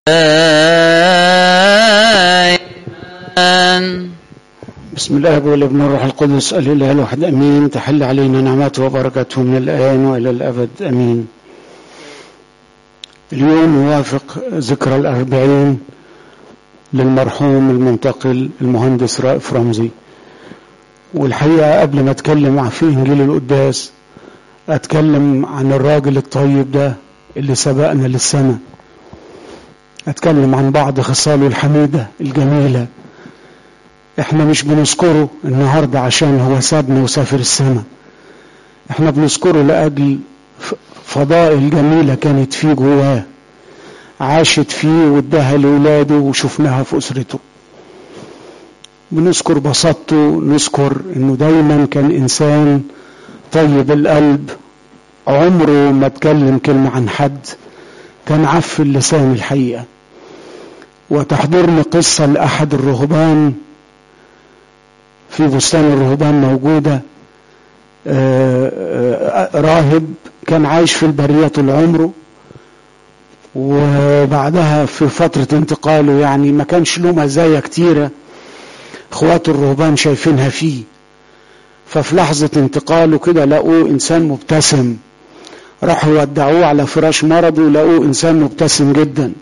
بسم الله والابن والروح القدس الاله الواحد امين تحل علينا نعمته وبركاته من الان والى الابد امين اليوم يوافق ذكرى الاربعين للمرحوم المنتقل المهندس رائف رمزي والحقيقه قبل ما اتكلم في انجيل القداس اتكلم عن الراجل الطيب ده اللي سبقنا للسماء اتكلم عن بعض خصاله الحميده الجميله احنا مش بنذكره النهارده عشان هو سابنا وسافر السماء احنا بنذكره لاجل فضائل جميله كانت فيه جواه عاشت فيه واداها لاولاده وشفناها في اسرته بنذكر بساطته نذكر انه دايما كان انسان طيب القلب عمره ما اتكلم كلمه عن حد كان عف اللسان الحقيقه وتحضرني قصه لاحد الرهبان في بستان الرهبان موجودة راهب كان عايش في البرية طول عمره وبعدها في فترة انتقاله يعني ما كانش له مزايا كتيرة اخواته الرهبان شايفينها فيه ففي لحظة انتقاله كده لقوه انسان مبتسم راحوا ودعوه على فراش مرضه لقوه انسان مبتسم جدا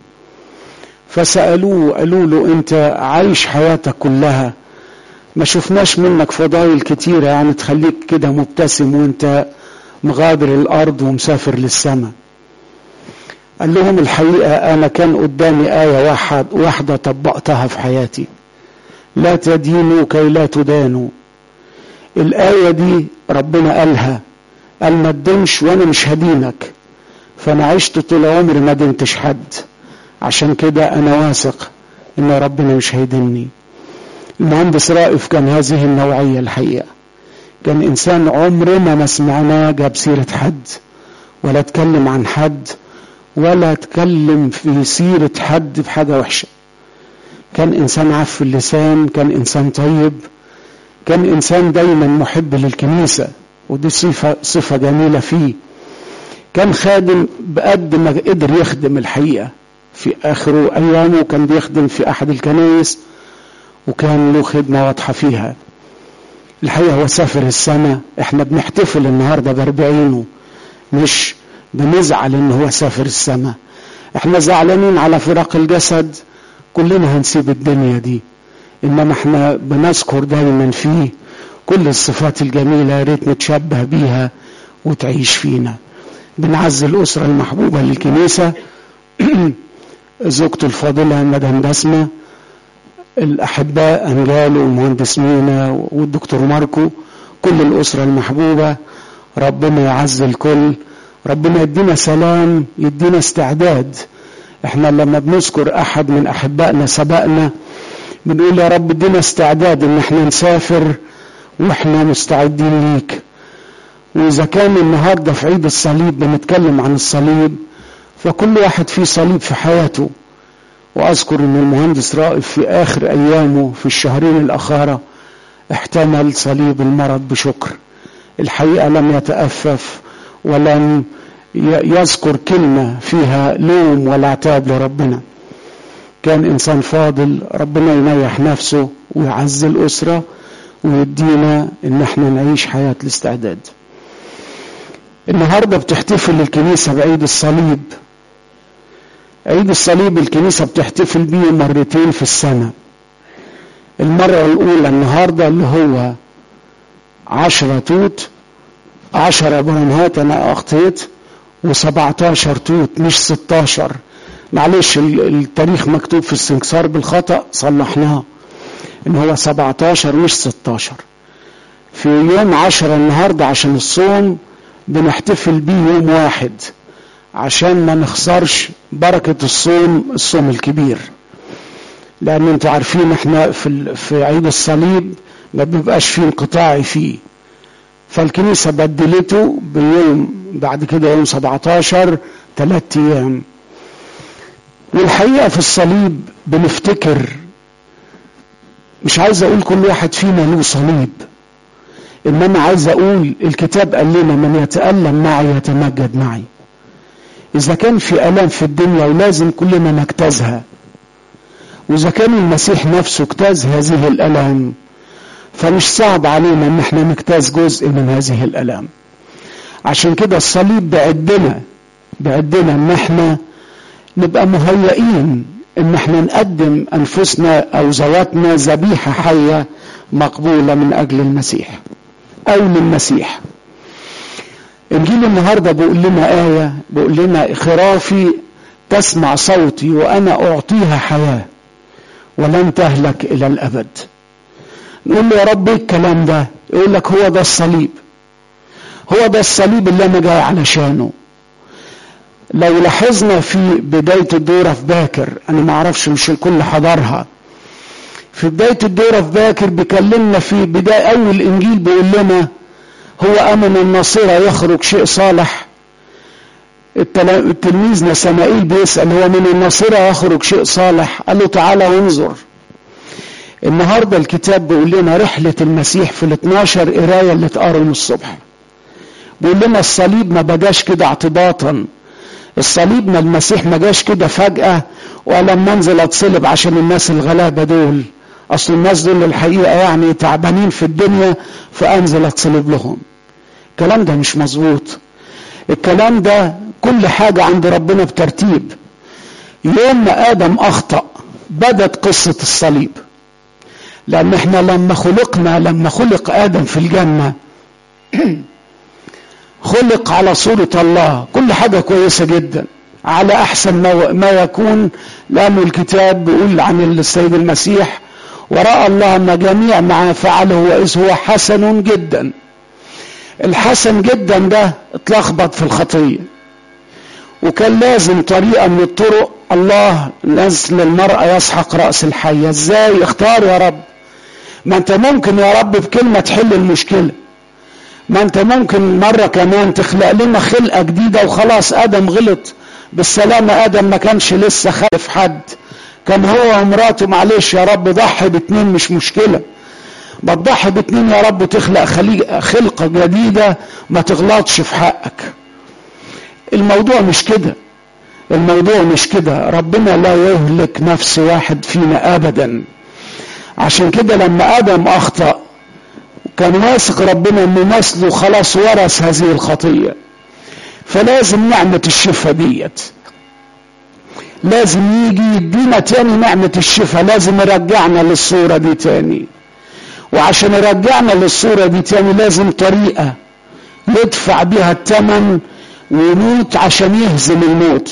فسألوه قالوا له انت عايش حياتك كلها ما شفناش منك فضائل كتيرة يعني تخليك كده مبتسم وانت مغادر الأرض ومسافر للسماء قال لهم الحقيقة أنا كان قدامي آية واحد واحدة طبقتها في حياتي لا تدينوا كي لا تدانوا الآية دي ربنا قالها قال ما تدينش وأنا مش هدينك فأنا عشت طول عمري ما دينتش حد عشان كده أنا واثق إن ربنا مش هيدني المهندس رائف كان هذه النوعية الحقيقة كان إنسان عمرنا ما سمعناه جاب سيرة حد ولا اتكلم عن حد ولا اتكلم في سيرة حد في حاجة وحشة كان إنسان عف اللسان كان إنسان طيب كان إنسان دايما محب للكنيسة ودي صفة, صفة جميلة فيه كان خادم بقد ما قدر يخدم الحقيقة في آخر أيامه كان بيخدم في أحد الكنائس وكان له خدمة واضحة فيها الحقيقة هو سافر السماء احنا بنحتفل النهاردة بأربعينه مش بنزعل ان هو سافر السماء احنا زعلانين على فراق الجسد كلنا هنسيب الدنيا دي انما احنا بنذكر دايما فيه كل الصفات الجميلة يا ريت نتشبه بيها وتعيش فينا بنعزي الأسرة المحبوبة للكنيسة زوجته الفاضلة مدام بسمة الأحباء أنجال والمهندس مينا والدكتور ماركو كل الأسرة المحبوبة ربنا يعز الكل ربنا يدينا سلام يدينا استعداد احنا لما بنذكر أحد من أحبائنا سبقنا بنقول يا رب ادينا استعداد ان احنا نسافر واحنا مستعدين ليك واذا كان النهارده في عيد الصليب بنتكلم عن الصليب فكل واحد فيه صليب في حياته واذكر ان المهندس رائف في اخر ايامه في الشهرين الاخاره احتمل صليب المرض بشكر الحقيقه لم يتأفف ولم يذكر كلمه فيها لوم ولا عتاب لربنا كان انسان فاضل ربنا ينيح نفسه ويعز الاسره ويدينا ان احنا نعيش حياه الاستعداد النهارده بتحتفل الكنيسه بعيد الصليب عيد الصليب الكنيسة بتحتفل بيه مرتين في السنة المرة الأولى النهاردة اللي هو عشرة توت عشرة برنهات أنا أخطيت وسبعتاشر توت مش ستاشر معلش التاريخ مكتوب في السنكسار بالخطأ صلحناه إن هو سبعتاشر مش ستاشر في يوم عشرة النهاردة عشان الصوم بنحتفل بيه يوم واحد عشان ما نخسرش بركة الصوم الصوم الكبير لأن انتوا عارفين احنا في, في عيد الصليب ما بيبقاش فيه انقطاعي فيه فالكنيسة بدلته بيوم بعد كده يوم 17 ثلاث أيام والحقيقة في الصليب بنفتكر مش عايز أقول كل واحد فينا له صليب إنما عايز أقول الكتاب قال لنا من يتألم معي يتمجد معي إذا كان في آلام في الدنيا ولازم كلنا نجتازها وإذا كان المسيح نفسه اجتاز هذه الآلام فمش صعب علينا إن احنا نجتاز جزء من هذه الآلام عشان كده الصليب بعدنا بعدنا إن احنا نبقى مهيئين إن احنا نقدم أنفسنا أو ذواتنا ذبيحة حية مقبولة من أجل المسيح أو للمسيح انجيل النهارده بيقول لنا ايه بيقول لنا خرافي تسمع صوتي وانا اعطيها حياه ولن تهلك الى الابد نقول له يا رب ايه الكلام ده يقول لك هو ده الصليب هو ده الصليب اللي انا جاي علشانه لو لاحظنا في بداية الدورة في باكر أنا ما أعرفش مش الكل حضرها في بداية الدورة في باكر بيكلمنا في بداية أول إنجيل بيقول لنا هو أمن الناصرة يخرج شيء صالح التلميذ نسمائيل بيسأل هو من الناصرة يخرج شيء صالح قال له تعالى وانظر النهاردة الكتاب بيقول لنا رحلة المسيح في ال 12 قراية اللي اتقروا من الصبح بيقول لنا الصليب ما بجاش كده اعتباطا الصليب ما المسيح ما جاش كده فجأة ولما انزل اتصلب عشان الناس الغلابة دول اصل الناس دول الحقيقة يعني تعبانين في الدنيا فانزل اتصلب لهم الكلام ده مش مظبوط الكلام ده كل حاجة عند ربنا بترتيب يوم ما آدم أخطأ بدت قصة الصليب لأن احنا لما خلقنا لما خلق آدم في الجنة خلق على صورة الله كل حاجة كويسة جدا على أحسن ما يكون لأن الكتاب بيقول عن السيد المسيح ورأى الله أن جميع ما فعله وإذ هو حسن جدا الحسن جدا ده اتلخبط في الخطية وكان لازم طريقة من الطرق الله نزل المرأة يسحق رأس الحية ازاي اختار يا رب ما انت ممكن يا رب بكلمة تحل المشكلة ما انت ممكن مرة كمان تخلق لنا خلقة جديدة وخلاص ادم غلط بالسلامة ادم ما كانش لسه خالف حد كان هو ومراته معلش يا رب ضحي باتنين مش مشكلة ما تضحي باتنين يا رب تخلق خلقة جديدة ما تغلطش في حقك الموضوع مش كده الموضوع مش كده ربنا لا يهلك نفس واحد فينا ابدا عشان كده لما ادم اخطأ كان واثق ربنا ان نسله خلاص ورث هذه الخطية فلازم نعمة الشفاء ديت لازم يجي يدينا تاني نعمة الشفاء لازم يرجعنا للصورة دي تاني وعشان يرجعنا للصورة دي تاني لازم طريقة يدفع بها الثمن ويموت عشان يهزم الموت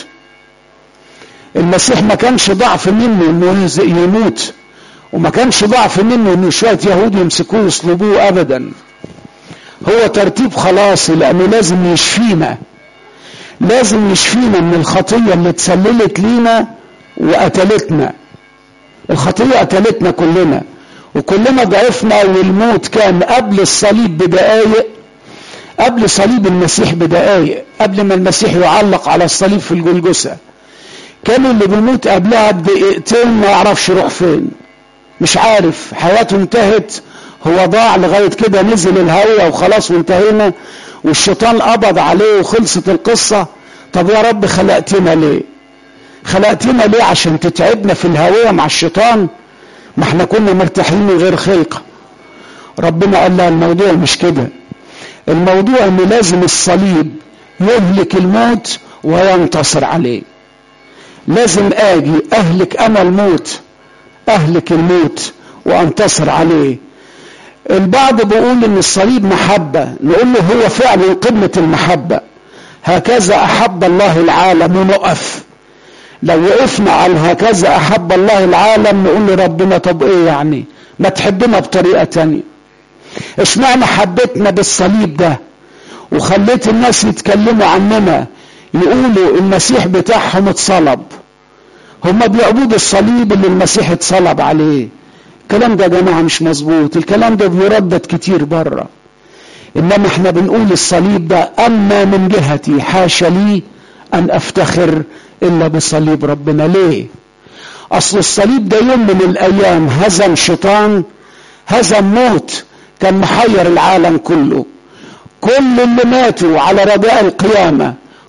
المسيح ما كانش ضعف منه انه يموت وما كانش ضعف منه ان شويه يهود يمسكوه ويصلبوه ابدا هو ترتيب خلاصي لانه لازم يشفينا لازم يشفينا من الخطيه اللي اتسللت لينا وقتلتنا الخطيه قتلتنا كلنا وكلنا ضعفنا والموت كان قبل الصليب بدقايق قبل صليب المسيح بدقايق قبل ما المسيح يعلق على الصليب في الجلجسة كان اللي بيموت قبلها بدقيقتين ما يعرفش يروح فين مش عارف حياته انتهت هو ضاع لغاية كده نزل الهوية وخلاص وانتهينا والشيطان قبض عليه وخلصت القصة طب يا رب خلقتنا ليه خلقتنا ليه عشان تتعبنا في الهوية مع الشيطان ما احنا كنا مرتاحين من غير خلقة ربنا قال لا الموضوع مش كده الموضوع ان لازم الصليب يهلك الموت وينتصر عليه لازم اجي اهلك انا الموت اهلك الموت وانتصر عليه البعض بيقول ان الصليب محبة نقول له هو فعلا قمة المحبة هكذا احب الله العالم ونقف لو وقفنا على هكذا احب الله العالم نقول له ربنا طب ايه يعني ما تحبنا بطريقة تانية اشمعنى حبيتنا بالصليب ده وخليت الناس يتكلموا عننا يقولوا المسيح بتاعهم اتصلب هم بيعبدوا الصليب اللي المسيح اتصلب عليه الكلام ده يا جماعة مش مظبوط الكلام ده بيردد كتير بره انما احنا بنقول الصليب ده اما من جهتي حاشا لي ان افتخر الا بصليب ربنا ليه اصل الصليب ده يوم من الايام هزم شيطان هزم موت كان محير العالم كله كل اللي ماتوا على رجاء القيامة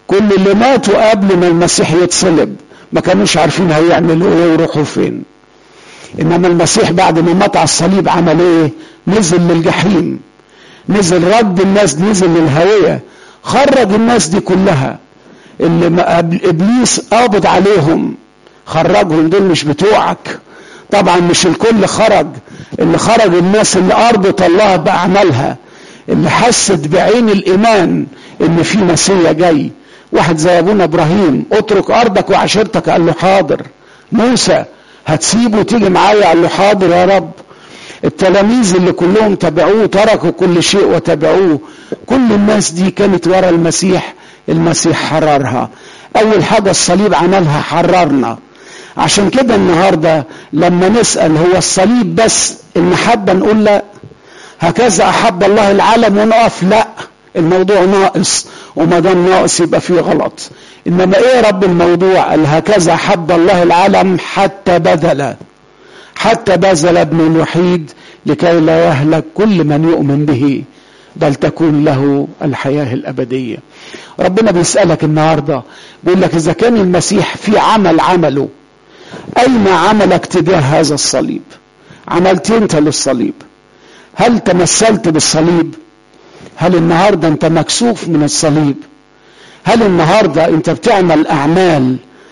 كل اللي ماتوا قبل ما المسيح يتصلب ما كانوش عارفين هيعملوا ايه ويروحوا فين انما المسيح بعد ما مات على الصليب عمل ايه نزل للجحيم نزل رد الناس نزل للهوية خرج الناس دي كلها اللي ابليس قابض عليهم خرجهم دول مش بتوعك طبعا مش الكل خرج اللي خرج الناس اللي اربط الله باعمالها اللي حست بعين الايمان ان في مسيا جاي واحد زي ابونا ابراهيم اترك ارضك وعشيرتك قال له حاضر موسى هتسيبه وتيجي معايا قال له حاضر يا رب التلاميذ اللي كلهم تبعوه تركوا كل شيء وتبعوه كل الناس دي كانت ورا المسيح المسيح حررها اول حاجة الصليب عملها حررنا عشان كده النهاردة لما نسأل هو الصليب بس المحبة نقول لا هكذا احب الله العالم ونقف لا الموضوع ناقص وما دام ناقص يبقى فيه غلط انما ايه رب الموضوع قال هكذا حب الله العالم حتى بذل حتى بذل ابنه الوحيد لكي لا يهلك كل من يؤمن به بل تكون له الحياة الأبدية ربنا بيسألك النهاردة بيقول لك إذا كان المسيح في عمل عمله أين عملك تجاه هذا الصليب عملت أنت للصليب هل تمثلت بالصليب هل النهاردة أنت مكسوف من الصليب هل النهاردة أنت بتعمل أعمال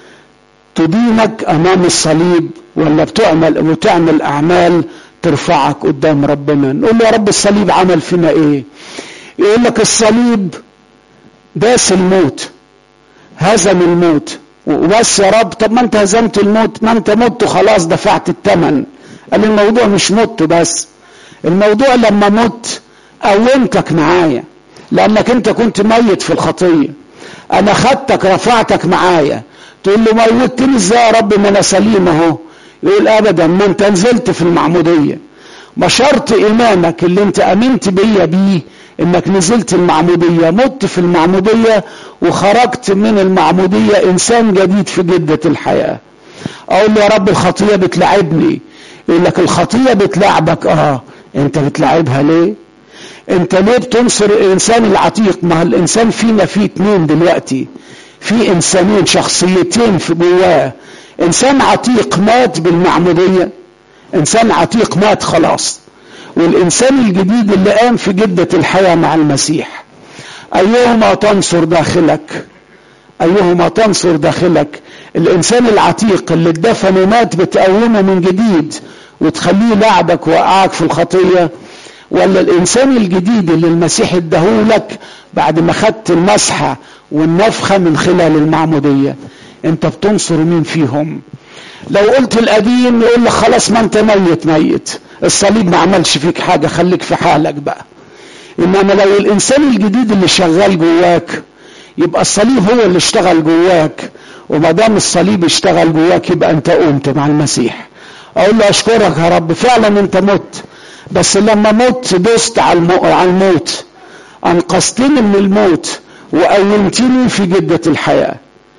تدينك أمام الصليب ولا بتعمل وتعمل أعمال ترفعك قدام ربنا نقول له يا رب الصليب عمل فينا ايه يقول لك الصليب داس الموت هزم الموت وبس يا رب طب ما انت هزمت الموت ما انت مت خلاص دفعت الثمن قال الموضوع مش مت بس الموضوع لما مت قومتك معايا لانك انت كنت ميت في الخطيه انا خدتك رفعتك معايا تقول له موتني ازاي يا رب ما انا سليم اهو يقول ابدا ما انت نزلت في المعموديه ما شرط ايمانك اللي انت امنت بيا بيه انك نزلت المعموديه مت في المعموديه وخرجت من المعموديه انسان جديد في جده الحياه اقول له يا رب الخطيه بتلعبني يقول لك الخطيه بتلعبك اه انت بتلعبها ليه انت ليه بتنصر الانسان العتيق ما الانسان فينا فيه اتنين دلوقتي في انسانين شخصيتين في جواه انسان عتيق مات بالمعمودية انسان عتيق مات خلاص والانسان الجديد اللي قام في جدة الحياة مع المسيح ايهما تنصر داخلك ايهما تنصر داخلك الانسان العتيق اللي اتدفن ومات بتقومه من جديد وتخليه لعبك وقعك في الخطية ولا الانسان الجديد اللي المسيح اداهولك بعد ما خدت المسحة والنفخة من خلال المعمودية انت بتنصر مين فيهم لو قلت القديم يقول لك خلاص ما انت ميت ميت الصليب ما عملش فيك حاجة خليك في حالك بقى انما لو الانسان الجديد اللي شغال جواك يبقى الصليب هو اللي اشتغل جواك وما دام الصليب اشتغل جواك يبقى انت قمت مع المسيح اقول له اشكرك يا رب فعلا انت مت بس لما مت دست على الموت انقذتني من الموت وقومتني في جدة الحياة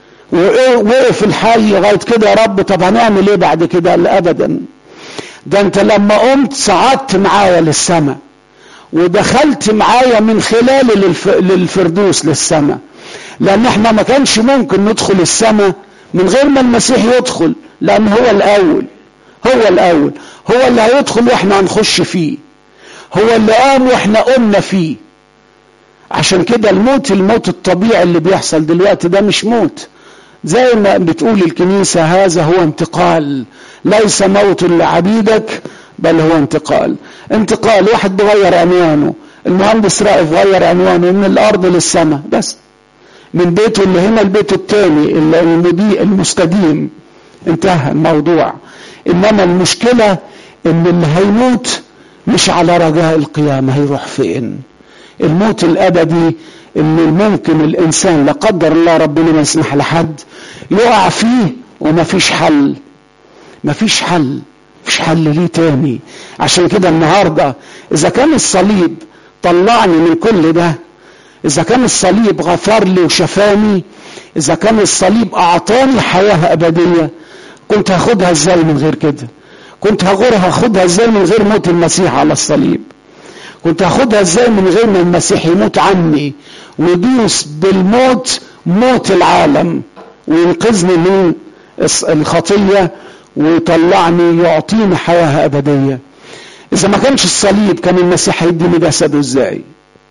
ووقف الحال لغاية كده يا رب طب هنعمل ايه بعد كده قال ابدا ده انت لما قمت صعدت معايا للسماء ودخلت معايا من خلال للف... للفردوس للسماء لان احنا ما كانش ممكن ندخل السماء من غير ما المسيح يدخل لان هو الاول هو الاول هو اللي هيدخل واحنا هنخش فيه هو اللي قام واحنا قمنا فيه عشان كده الموت الموت الطبيعي اللي بيحصل دلوقتي ده مش موت زي ما بتقول الكنيسة هذا هو انتقال ليس موت لعبيدك بل هو انتقال انتقال واحد بغير عنوانه المهندس رائف غير عنوانه من الارض للسماء بس من بيته اللي هنا البيت الثاني المضيء المستديم انتهى الموضوع انما المشكلة ان اللي هيموت مش على رجاء القيامة هيروح فين الموت الابدي اللي ممكن الانسان لا قدر الله ربنا ما يسمح لحد يقع فيه ومفيش حل مفيش حل مفيش حل ليه تاني عشان كده النهارده اذا كان الصليب طلعني من كل ده اذا كان الصليب غفر لي وشفاني اذا كان الصليب اعطاني حياه ابديه كنت هاخدها ازاي من غير كده كنت هاخدها ازاي من غير موت المسيح على الصليب كنت هاخدها ازاي من غير ما المسيح يموت عني ويدوس بالموت موت العالم وينقذني من الخطية ويطلعني يعطيني حياة أبدية إذا ما كانش الصليب كان المسيح هيديني جسده إزاي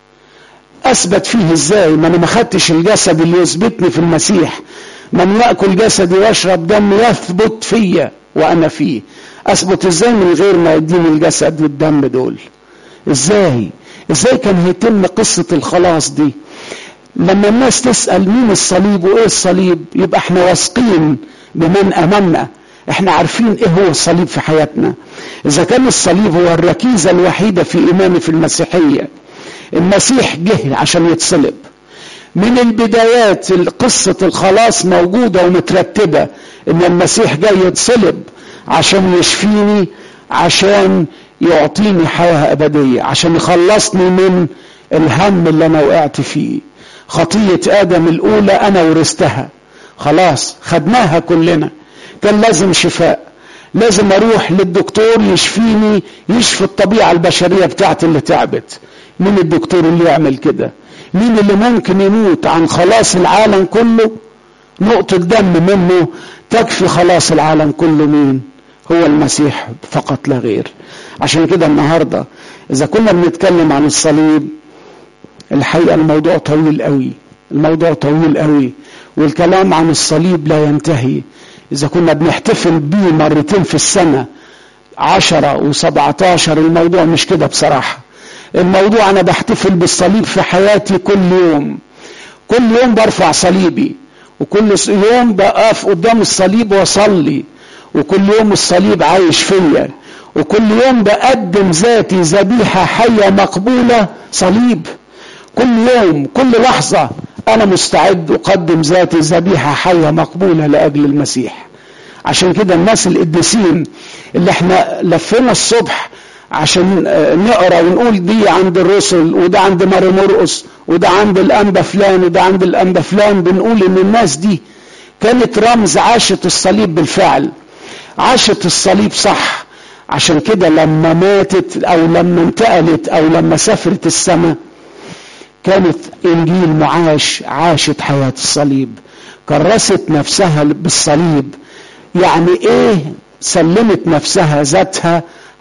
أثبت فيه إزاي ما أنا ما خدتش الجسد اللي يثبتني في المسيح من يأكل جسدي ويشرب دم يثبت فيا وأنا فيه أثبت إزاي من غير ما يديني الجسد والدم دول إزاي إزاي كان هيتم قصة الخلاص دي لما الناس تسأل مين الصليب وإيه الصليب يبقى احنا واثقين بمن أمنا احنا عارفين ايه هو الصليب في حياتنا اذا كان الصليب هو الركيزة الوحيدة في ايماني في المسيحية المسيح جه عشان يتصلب من البدايات قصة الخلاص موجودة ومترتبة ان المسيح جاي يتصلب عشان يشفيني عشان يعطيني حياة أبدية عشان يخلصني من الهم اللي أنا وقعت فيه خطية آدم الأولى أنا ورثتها خلاص خدناها كلنا كان لازم شفاء لازم أروح للدكتور يشفيني يشفي الطبيعة البشرية بتاعتي اللي تعبت مين الدكتور اللي يعمل كده مين اللي ممكن يموت عن خلاص العالم كله نقطة دم منه تكفي خلاص العالم كله مين هو المسيح فقط لا غير عشان كده النهاردة إذا كنا بنتكلم عن الصليب الحقيقة الموضوع طويل قوي الموضوع طويل قوي والكلام عن الصليب لا ينتهي إذا كنا بنحتفل بيه مرتين في السنة عشرة وسبعتاشر الموضوع مش كده بصراحة الموضوع أنا بحتفل بالصليب في حياتي كل يوم كل يوم برفع صليبي وكل يوم بقف قدام الصليب واصلي وكل يوم الصليب عايش فيا وكل يوم بقدم ذاتي ذبيحة حية مقبولة صليب كل يوم كل لحظة أنا مستعد أقدم ذاتي ذبيحة حية مقبولة لأجل المسيح عشان كده الناس القديسين اللي احنا لفينا الصبح عشان نقرا ونقول دي عند الرسل وده عند ماري مرقس وده عند الانبا فلان وده عند الانبا فلان بنقول ان الناس دي كانت رمز عاشت الصليب بالفعل عاشت الصليب صح عشان كده لما ماتت او لما انتقلت او لما سافرت السماء كانت انجيل معاش عاشت حياة الصليب كرست نفسها بالصليب يعني ايه سلمت نفسها ذاتها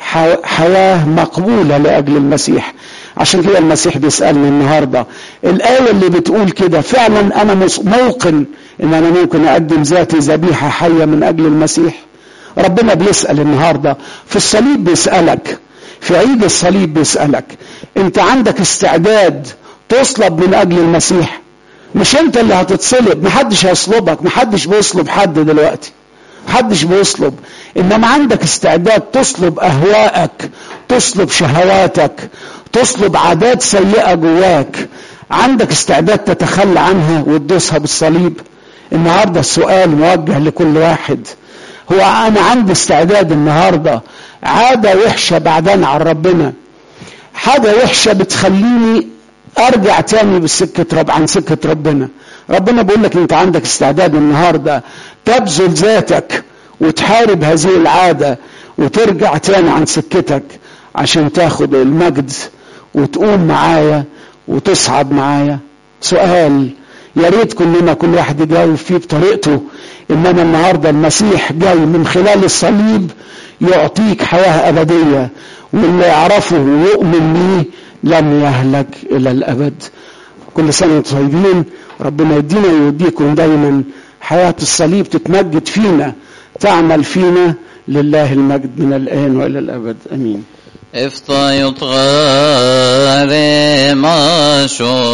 حياة مقبولة لأجل المسيح عشان كده المسيح بيسألني النهاردة الآية اللي بتقول كده فعلا أنا موقن إن أنا ممكن أقدم ذاتي ذبيحة حية من أجل المسيح ربنا بيسأل النهاردة في الصليب بيسألك في عيد الصليب بيسألك أنت عندك استعداد تصلب من أجل المسيح مش أنت اللي هتتصلب محدش هيصلبك محدش بيصلب حد دلوقتي محدش بيصلب انما عندك استعداد تصلب اهواءك تصلب شهواتك تصلب عادات سيئه جواك عندك استعداد تتخلى عنها وتدوسها بالصليب النهارده السؤال موجه لكل واحد هو انا عندي استعداد النهارده عاده وحشه بعدين عن ربنا حاجه وحشه بتخليني ارجع تاني بالسكه رب عن سكه ربنا ربنا بيقول لك انت عندك استعداد النهارده تبذل ذاتك وتحارب هذه العاده وترجع تاني عن سكتك عشان تاخد المجد وتقوم معايا وتصعد معايا سؤال يا ريت كلنا كل واحد يجاوب فيه بطريقته انما النهارده المسيح جاي من خلال الصليب يعطيك حياه ابديه واللي يعرفه ويؤمن بيه لن يهلك الى الابد كل سنه وانتم طيبين ربنا يدينا ويديكم دايما حياه الصليب تتمجد فينا تعمل فينا لله المجد من الان والى الابد امين افتى يطغى ما شو